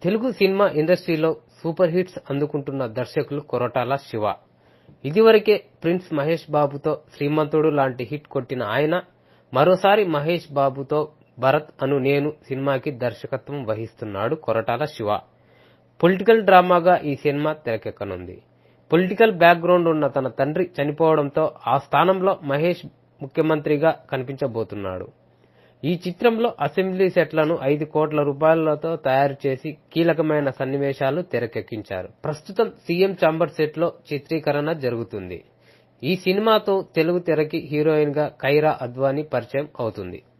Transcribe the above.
తెలుగు సినిమా ఇండస్ట్రీలో super hits అందుకుంటున్న దర్శకులు కొరటాల శివ ఇదివరకే ప్రిన్స్ మహేష్ బాబుతో శ్రీమంతుడు లాంటి హిట్ కొట్టిన ఆయన మరోసారి మహేష్ బాబుతో భరత్ అను నేను సినిమాకి దర్శకత్వం వహిస్తున్నాడు కొరటాల శివ పొలిటికల్ డ్రామాగా ఈ సినిమా తెరకెక్కనుంది పొలిటికల్ బ్యాక్గ్రౌండ్ ఉన్న తన తండ్రి చనిపోవడంతో ఆ స్థానంలో మహేష్ ముఖ్యమంత్రిగా కనిపించబోతున్నాడు ఈ చిత్రంలో అసెంబ్లీ సెట్లను ఐదు కోట్ల రూపాయలతో తయారు చేసి కీలకమైన సన్నివేశాలు తెరకెక్కించారు ప్రస్తుతం సీఎం చాంబర్ సెట్ లో చిత్రీకరణ జరుగుతుంది ఈ సినిమాతో తెలుగు తెరకి హీరోయిన్ గా కైరా అద్వానీ పరిచయం అవుతుంది